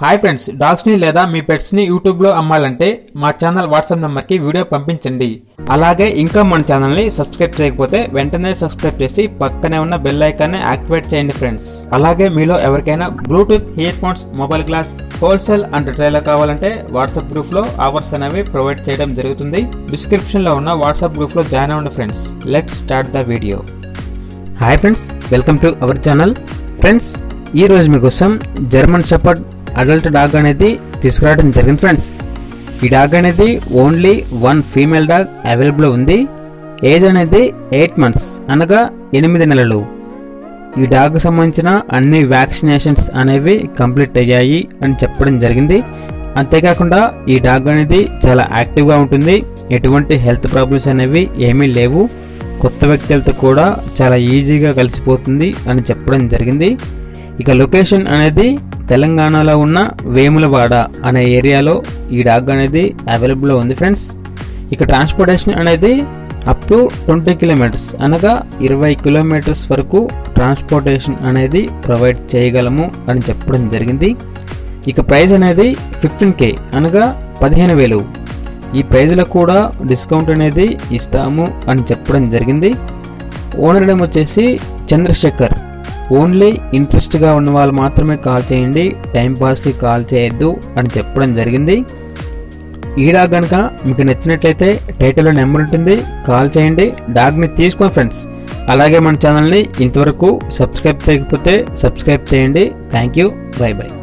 hi friends dogs ని లేదా మీ pets ని యూట్యూబ్ లో అమ్మాలంటే మా ఛానల్ వాట్సాప్ నెంబర్ కి వీడియో పంపించండి అలాగే ఇంకా మన ఛానల్ ని సబ్స్క్రైబ్ చేయకపోతే వెంటనే సబ్స్క్రైబ్ చేసి పక్కనే ఉన్న బెల్ ఐకాన్ ని యాక్టివేట్ చేయండి ఫ్రెండ్స్ అలాగే మీలో ఎవరికైనా Bluetooth earphones mobile glass wholesale and trailer కావాలంటే వాట్సాప్ గ్రూప్ లో ఆఫర్స్ అనేవి ప్రొవైడ్ చేయడం జరుగుతుంది డిస్క్రిప్షన్ లో ఉన్న వాట్సాప్ గ్రూప్ లో జాయిన్ అవ్వండి friends let start the video hi friends welcome to our channel friends ఈ రోజు మీకోసం జర్మన్ షెపర్డ్ అడల్ట్ డాగ్ అనేది తీసుకురావడం జరిగింది ఫ్రెండ్స్ ఈ డాగ్ అనేది only one female dog available ఉంది ఏజ్ అనేది ఎయిట్ మంత్స్ అనగా ఎనిమిది నెలలు ఈ డాగ్ సంబంధించిన అన్ని వ్యాక్సినేషన్స్ అనేవి కంప్లీట్ అయ్యాయి అని చెప్పడం జరిగింది అంతేకాకుండా ఈ డాగ్ అనేది చాలా యాక్టివ్గా ఉంటుంది ఎటువంటి హెల్త్ ప్రాబ్లమ్స్ అనేవి ఏమీ లేవు కొత్త వ్యక్తులతో కూడా చాలా ఈజీగా కలిసిపోతుంది అని చెప్పడం జరిగింది ఇక లొకేషన్ అనేది తెలంగాణలో ఉన్న వేములవాడ అనే ఏరియాలో ఈ డాగ్ అనేది అవైలబుల్లో ఉంది ఫ్రెండ్స్ ఇక ట్రాన్స్పోర్టేషన్ అనేది అప్ టు ట్వంటీ కిలోమీటర్స్ అనగా ఇరవై కిలోమీటర్స్ వరకు ట్రాన్స్పోర్టేషన్ అనేది ప్రొవైడ్ చేయగలము అని చెప్పడం జరిగింది ఇక ప్రైస్ అనేది ఫిఫ్టీన్ కే అనగా పదిహేను వేలు ఈ ప్రైజ్లో కూడా డిస్కౌంట్ అనేది ఇస్తాము అని చెప్పడం జరిగింది ఓనర్ నేమ్ వచ్చేసి చంద్రశేఖర్ ఓన్లీ ఇంట్రెస్ట్గా ఉన్న వాళ్ళు మాత్రమే కాల్ చేయండి టైంపాస్కి కాల్ చేయొద్దు అని చెప్పడం జరిగింది ఈ డాగ్ కనుక మీకు నచ్చినట్లయితే టైటిల్లో నెంబర్ ఉంటుంది కాల్ చేయండి డాగ్ని తీసుకోండి ఫ్రెండ్స్ అలాగే మన ఛానల్ని ఇంతవరకు సబ్స్క్రైబ్ చేయకపోతే సబ్స్క్రైబ్ చేయండి థ్యాంక్ యూ బై బై